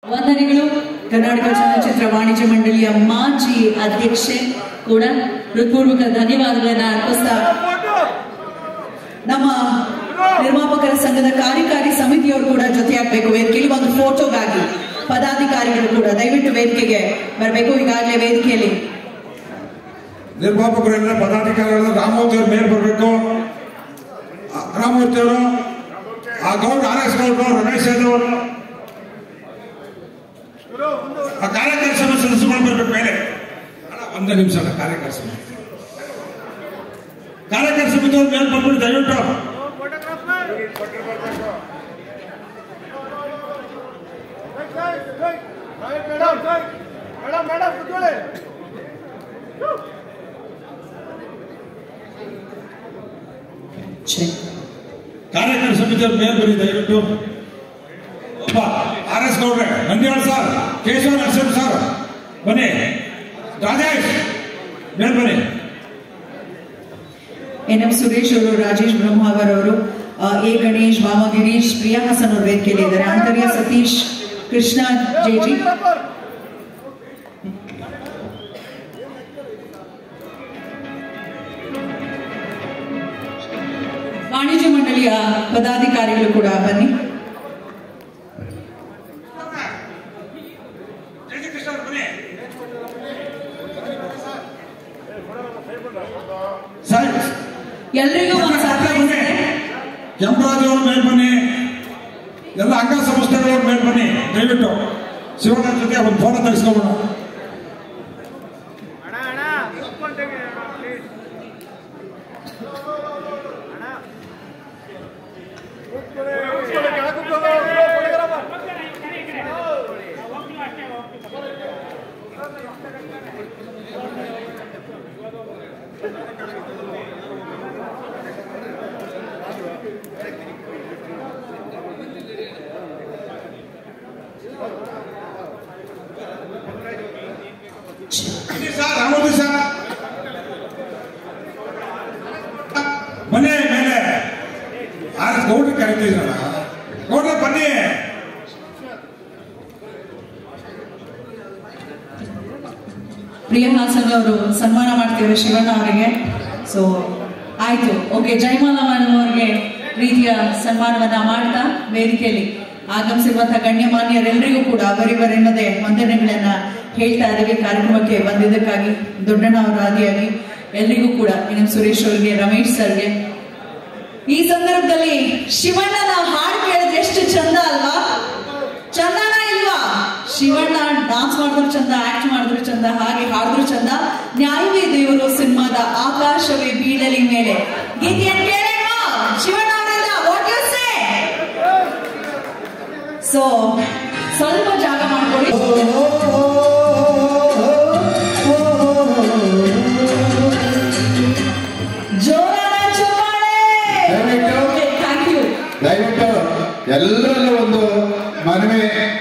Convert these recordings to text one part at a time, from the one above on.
ವಂದನೆಗಳು ಕರ್ನಾಟಕ ಚಲನಚಿತ್ರ ವಾಣಿಜ್ಯ ಮಂಡಳಿಯ ಮಾಜಿ ಅಧ್ಯಕ್ಷೆ ಕೂಡ ಹೃತ್ಪೂರ್ವಕ ಧನ್ಯವಾದಗಳನ್ನ ಅರ್ಪಿಸ್ತಾ ನಮ್ಮ ನಿರ್ಮಾಪಕರ ಸಂಘದ ಕಾರ್ಯಕಾರಿ ಸಮಿತಿಯವರು ಕೂಡ ಜೊತೆಯಾಗಬೇಕು ವೇದಿಕೆಯಲ್ಲಿ ಒಂದು ಫೋಟೋಗಾಗಿ ಪದಾಧಿಕಾರಿಗಳು ಕೂಡ ದಯವಿಟ್ಟು ವೇದಿಕೆಗೆ ಬರಬೇಕು ಈಗಾಗಲೇ ವೇದಿಕೆಯಲ್ಲಿ ನಿರ್ಮಾಪಕರೆಲ್ಲ ಪದಾಧಿಕಾರಿಗಳು ರಾಮಮೂರ್ತಿ ಅವ್ರ ಮೇಲೆ ಬರಬೇಕು ರಾಮಮೂರ್ತಿ ಅವರು ಆ ಗೌಡ್ ಆರ್ ಎಸ್ ಗೌಡ್ರು ರಮೇಶ್ ಯಾದವ್ ಅವರು ಆ ಕಾರ್ಯಕಾರಿ ಸಮಿತಿ ಸದಸ್ಯರು ಬರ್ಬೇಕು ಮೇಲೆ ಅಲ್ಲ, ಒಂದೇ ನಿಮಿಷ ಅಲ್ಲ, ಕಾರ್ಯಕಾರಿ ಸಮಿತಿ ಕಾರ್ಯಕಾರಿ ಸಮಿತಿ ಅವ್ರ ಮೇಲೆ ಬಂದ್ಬಿಟ್ಟು ದಯವಿಟ್ಟು ಮೇಡಮ್ ಮೇಡಮ್ ಕೂತ್ಕೊಳ್ಳಿ ಚೆಕ್ ಕಾರ್ಯಕಾರಿ ಸಮಿತಿ ಅವ್ರ ಮೇಲೆ ಬನ್ನಿ ದಯವಿಟ್ಟು ಒಬ್ಬ ಆರ್ ಎಸ್ ಗೌಡ್ರೆ ಮಂಜುನಾಥ್ ಸರ್ ಕೇಶವ ನರಸಿಂಹ ಸರ್ ಬನ್ನಿ ರಾಜೇಶ್ ಮೇಲೆ ಬನ್ನಿ ಎನ್ ಎಂ ಸುರೇಶ್ ಅವರು ರಾಜೇಶ್ ಬ್ರಹ್ಮಾವರ್ ಅವರು ಆ, ಎ ಗಣೇಶ್ ಭಾಮ ಗಿರೀಶ್ ಪ್ರಿಯಾ ಹಾಸನ್ ಅವರು ವೇದಿಕೆಯಲ್ಲಿ ಇದ್ದಾರೆ ಆಂತರ್ಯ ಸತೀಶ್ ಕೃಷ್ಣ ಜೇಜಿ ವಾಣಿಜ್ಯ ಮಂಡಳಿಯ ಪದಾಧಿಕಾರಿಗಳು ಕೂಡ ಬನ್ನಿ ಜಯಕೃಷ್ಣ ಅವ್ರು ಬನ್ನಿ ಸರ್ ಎಲ್ರಿಗೂ ಒಂದು ಸಾಕಾಗಿದೆ ಕೆಂಪರಾಜ್ ಅವ್ರ ಮೇಲೆ ಬನ್ನಿ ಎಲ್ಲ ಅಂಗ ಸಂಸ್ಥೆಗಳವ್ರ ಮೇಲೆ ಬನ್ನಿ ದಯವಿಟ್ಟು ಶಿವಣ್ಣ ಜೊತೆ ಒಂದು ಫೋಟೋ ತೆಗೆಸ್ಕೊಬೋಣ ಅಣ್ಣ ಅಣ್ಣ ಕೂತ್ಕೊಂಡು ತೆಗೀರಿ ಅಣ್ಣ ಪ್ಲೀಸ್ ಅಣ್ಣ ಕೂತ್ಕೊಳ್ಳಿ ಕೂತ್ಕೊಳ್ಳಿ ಕೆಳಗೆ ಕೂತ್ಕೊಳ್ಳಿ ಕೊಡಿಗರಮ್ಮ. ಬನ್ನಿ ಸರ್ ರಾಮೋದಿ ಸರ್ ಬನ್ನಿ ಮೇಲೆ ಆರ್ ಗೌಡ್ರಿ ಕರಿತಿದ್ರಲ್ಲ ಗೌಡ್ರ ಬನ್ನಿ ಪ್ರಿಯ ಹಾಸನ್ ಅವರು ಸನ್ಮಾನ ಮಾಡ್ತಿದ್ದಾರೆ ಶಿವಣ್ಣ ಅವರಿಗೆ ಸೊ ಆಯ್ತು ಓಕೆ ಜಯಮಾಲ ಮೇಡಮ್ ಅವರಿಗೆ ಪ್ರೀತಿಯ ಸನ್ಮಾನವನ್ನ ಮಾಡ್ತಾ ವೇದಿಕೆಯಲ್ಲಿ ಆಗಮಿಸಿರುವಂತಹ ಗಣ್ಯಮಾನ್ಯರೆಲ್ಲರಿಗೂ ಕೂಡ ಅವರಿವರೆನ್ನದೇ ವಂದನೆಗಳನ್ನ ಹೇಳ್ತಾ ಇದ್ದೀವಿ ಕಾರ್ಯಕ್ರಮಕ್ಕೆ ಬಂದಿದ್ದಕ್ಕಾಗಿ ದೊಡ್ಡಣ್ಣ ಅವರ ಆದಿಯಾಗಿ ಎಲ್ರಿಗೂ ಕೂಡ ಎನ್ ಎಂ ಸುರೇಶ್ ಅವರಿಗೆ ರಮೇಶ್ ಸರ್ಗೆ ಈ ಸಂದರ್ಭದಲ್ಲಿ ಶಿವಣ್ಣನ ಹಾಡು ಕೇಳಿದ್ರೆ ಎಷ್ಟು ಚಂದ ಅಲ್ವಾ ಚಂದನ ಇಲ್ವಾ ಶಿವಣ್ಣ ಡಾನ್ಸ್ ಮಾಡಿದ್ರು ಚಂದ ಆಕ್ಟ್ ಮಾಡಿದ್ರು ಚಂದ ಹಾಗೆ ಹಾಡಿದ್ರು ಚಂದ ನ್ಯಾಯವೇ ದೇವರು ಸಿನಿಮಾದ ಆಕಾಶವೇ ಬೀಳಲಿ ಮೇಲೆ ಗೀತೆಯನ್ನು ಕೇಳೋಣ ಶಿವಣ್ಣ ಅವರಿಂದ ವಾಟ್ ಯು ಸೇ ಸೊ ಸ್ವಲ್ಪ ಜಾಗ ಮಾಡ್ಕೊಳ್ಳಿ ಜೋರಾದ ಚಪ್ಪಾಳೆ ದಯವಿಟ್ಟು ಥ್ಯಾಂಕ್ ಯು ದಯವಿಟ್ಟು ಎಲ್ಲರಲ್ಲೂ ಒಂದು ಮನವಿ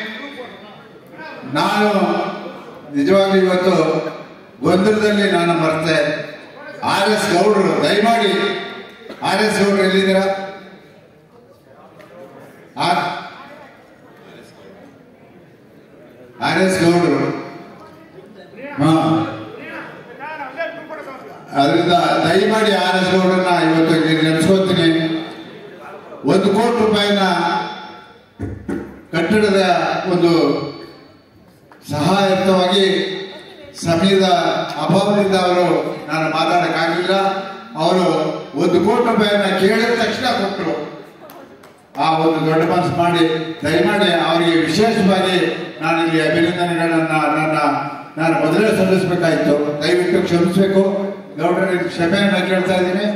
ನಾನು ನಿಜವಾಗ್ಲೂ ಇವತ್ತು ಗೊಂದಲದಲ್ಲಿ ನಾನು ಮರ್ತೆ ಆರ್ ಎಸ್ ಗೌಡ್ರು ದಯಮಾಡಿ ಆರ್ ಎಸ್ ಗೌಡ್ರು ಎಲ್ಲಿದ್ದೀರಾ ಆರ್ ಎಸ್ ಗೌಡ್ರು ಹಾ ನಾನು ಅಲ್ಲೇ ಕೂತ್ಕೊಳ್ಳಿ ಸ್ವಾಮಿ. ಅದರಿಂದ ದಯಮಾಡಿ ಆರ್ ಎಸ್ ಗೌಡ್ರನ್ನ ಇವತ್ತು ಇಲ್ಲಿ ನೆನೆಸ್ಕೋತೀನಿ ಒಂದು ಕೋಟಿ ರೂಪಾಯಿನ ಕಟ್ಟಡದ ಒಂದು ಸಹಾಯಕವಾಗಿ ಸಮಯದ ಅಭಾವದಿಂದ ಅವರು ನಾನು ಮಾತಾಡಕ್ಕಾಗಲಿಲ್ಲ ಅವರು ಒಂದು ಕೋಟಿ ರೂಪಾಯಿನ ಕೇಳಿದ ತಕ್ಷಣ ಕೊಟ್ಟರು ಆ ಒಂದು ದೊಡ್ಡ ಮನಸ್ಸು ಮಾಡಿ ದಯಮಾಡಿ ಅವರಿಗೆ ವಿಶೇಷವಾಗಿ ನಾನು ಇಲ್ಲಿ ಅಭಿನಂದನೆಗಳನ್ನ ನನ್ನ ನಾನು ಮೊದಲೇ ಸಲ್ಲಿಸಬೇಕಾಯಿತು ದಯವಿಟ್ಟು ಕ್ಷಮಿಸಬೇಕು ಗೌಡರಿಗೆ ಕ್ಷಮೆಯನ್ನ ಕೇಳ್ತಾ ಇದ್ದೀನಿ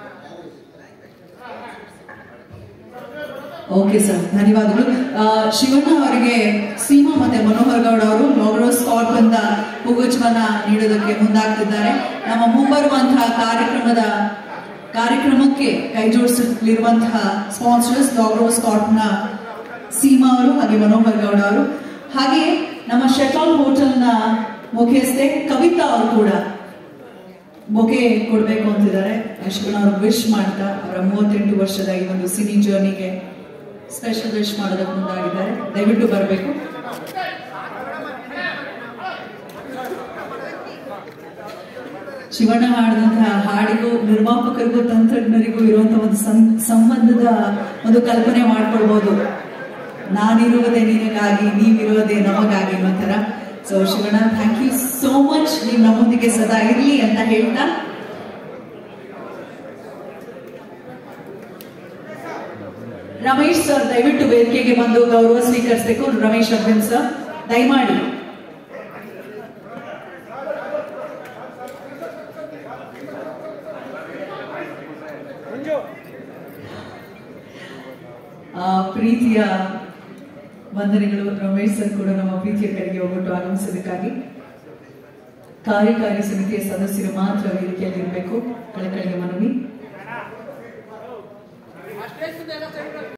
ಓಕೆ ಸರ್ ಧನ್ಯವಾದಗಳು ಆ, ಶಿವಣ್ಣ ಅವರಿಗೆ ಸೀಮಾ ಮತ್ತೆ ಮನೋಹರ್ ಗೌಡ ಅವರು ಲಾಗ್ರೋಸ್ ಸ್ಕಾಟ್ ಬಂದ ಹೂಗುಚ್ಛವನ್ನ ನೀಡೋದಕ್ಕೆ ಮುಂದಾಗ್ತಿದ್ದಾರೆ ನಮ್ಮ ಮುಂಬರುವಂತಹ ಕಾರ್ಯಕ್ರಮದ ಕಾರ್ಯಕ್ರಮಕ್ಕೆ ಕೈ ಜೋಡಿಸಲಿರುವಂತಹ ಸ್ಪಾನ್ಸರ್ಸ್ ಲಾಗ್ರೋಸ್ ಸ್ಕಾಟ್ನ ಸೀಮಾ ಅವರು ಹಾಗೆ ಮನೋಹರ್ ಗೌಡ ಅವರು ಹಾಗೆ ನಮ್ಮ ಶೆಟಾಲ್ ಹೋಟೆಲ್ನ ಮುಖ್ಯಸ್ಥೆ ಕವಿತಾ ಅವರು ಕೂಡ ಬೊಕೆ ಕೊಡಬೇಕು ಅಂತಿದ್ದಾರೆ ಶಿವಣ್ಣ ಅವರು ವಿಶ್ ಮಾಡ್ತಾ ಅವರ ಮೂವತ್ತೆಂಟು ವರ್ಷದ ಈ ಒಂದು ಸಿನಿ ಜರ್ನಿಗೆ ಸ್ಪೆಷಲ್ ವಿಶ್ ಮಾಡೋದಕ್ಕೆ ಮುಂದಾಗಿದ್ದಾರೆ ದಯವಿಟ್ಟು ಬರಬೇಕು ಶಿವಣ್ಣ ಮಾಡಿದಂತಹ ಹಾಡಿಗೂ ನಿರ್ಮಾಪಕರಿಗೂ ತಂತ್ರಜ್ಞರಿಗೂ ಇರುವಂತಹ ಒಂದು ಸಂ- ಸಂಬಂಧದ ಒಂದು ಕಲ್ಪನೆ ಮಾಡ್ಕೊಳ್ಬಹುದು ನಾನಿರುವುದೇ ನಿನಗಾಗಿ ನೀವಿರುವುದೇ ನಮಗಾಗಿ ಅನ್ನೋ ತರ so Shivanna thank you so much ನೀವು ನಮ್ಮೊಂದಿಗೆ ಸದಾ ಇರ್ಲಿ ಅಂತ ಹೇಳ್ತಾ ರಮೇಶ್ ಸರ್ ದಯವಿಟ್ಟು ವೇದಿಕೆಗೆ ಬಂದು ಗೌರವ ಸ್ವೀಕರಿಸಬೇಕು ರಮೇಶ್ ಅರ್ಜುನ್ ಸರ್ ದಯಮಾಡಿ ಮಂಜು ಆ ಪ್ರೀತಿಯ ವಂದನೆಗಳು ರಮೇಶ್ ಸರ್ ಕೂಡ ನಮ್ಮ ಪ್ರೀತಿಯ ಕಡೆಗೆ ಹೋಗ್ಬಿಟ್ಟು ಆಗಮಿಸೋದಕ್ಕಾಗಿ ಕಾರ್ಯಕಾರಿ ಸಮಿತಿಯ ಸದಸ್ಯರು ಮಾತ್ರ ವೇದಿಕೆಯಲ್ಲಿ ಇರಬೇಕು ಕಳಕಳಿಗೆ ಮನವಿ